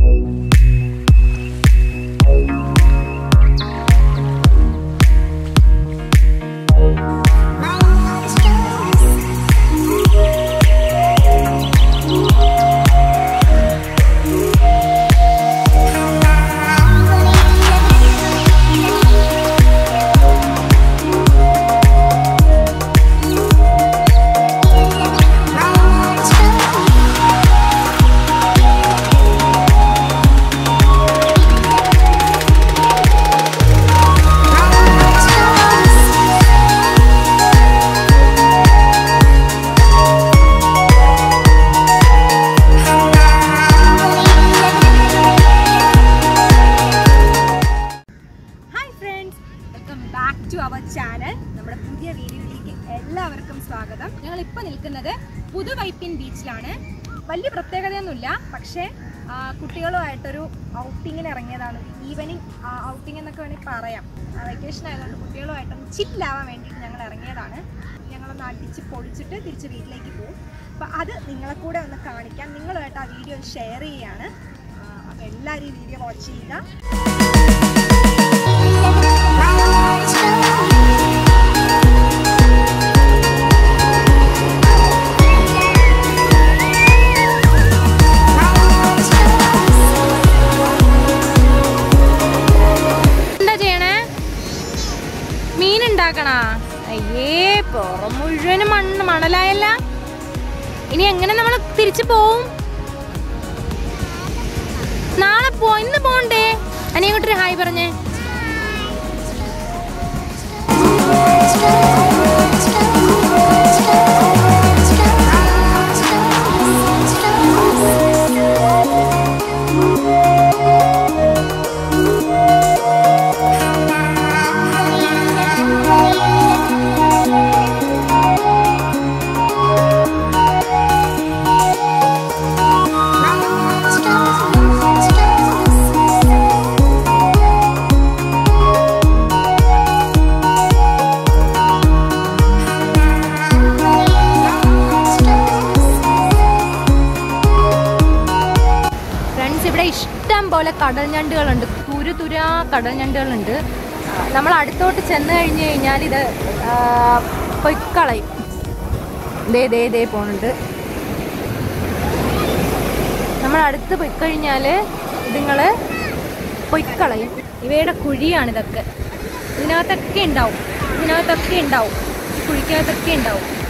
hi friends welcome back to our channel നമ്മുടെ പുതിയ വീഡിയോയിലേക്ക് എല്ലാവർക്കും സ്വാഗതം ഞങ്ങൾ ഇപ്പോൾ നിൽക്കുന്നത് പുതുവൈപ്പിൻ ബീച്ചിലാണ് വലിയ പ്രത്യേകതയൊന്നുമില്ല പക്ഷേ ആ, കുട്ടികളുമായിട്ടൊരു ഔട്ടിങ്ങിന് ഇറങ്ങിയതാണ് ഈവനിങ് ഔട്ടിംഗ് എന്നൊക്കെ വേണമെങ്കിൽ പറയാം വെക്കേഷൻ ആയതുകൊണ്ട് കുട്ടികളുമായിട്ടൊന്ന് ചില്ലാവാൻ വേണ്ടിയിട്ട് ഞങ്ങൾ ഇറങ്ങിയതാണ് ഞങ്ങളൊന്ന് അടിച്ച് പൊളിച്ചിട്ട് തിരിച്ച് വീട്ടിലേക്ക് പോകും അപ്പോൾ അത് നിങ്ങളെ കൂടെ ഒന്ന് കാണിക്കാൻ നിങ്ങളുമായിട്ട് ആ വീഡിയോ ഷെയർ ചെയ്യുകയാണ് അപ്പോൾ എല്ലാവരും ഈ വീഡിയോ വാച്ച് ചെയ്യുക എന്താ ചെയ്യണേ മീൻ ഉണ്ടാക്കണ അയ്യേ പുറം മുഴുവനും മണ്ണ് മണലായല്ല ഇനി എങ്ങനെ നമ്മൾ തിരിച്ചു പോവും നാളെ പോ ഇന്ന് പോണ്ടേ അനി ഇങ്ങോട്ടൊരു ഹായ് പറഞ്ഞേ ഫ്രണ്ട്സ് ഇവിടെ ഇഷ്ടം പോലെ കടൽ ഞണ്ടുകളുണ്ട് തുരു തുരാ കടൽ ഞണ്ടുകളുണ്ട് ആ, നമ്മൾ അടുത്തോട്ട് ചെന്ന് കഴിഞ്ഞ് കഴിഞ്ഞാൽ ഇത് ആ, പൊയ്ക്കളയും ദേ ദേ ദേ പോണുണ്ട് നമ്മൾ അടുത്ത് പൊയ്ക്കഴിഞ്ഞാൽ ഇതുങ്ങൾ പൊയ്ക്കളയും ഇവയുടെ കുഴിയാണ് ഇതൊക്കെ ഇതിനകത്തൊക്കെ ഉണ്ടാവും ഇതിനകത്തൊക്കെ ഉണ്ടാവും ഈ കുഴിക്കകത്തൊക്കെ ഉണ്ടാവും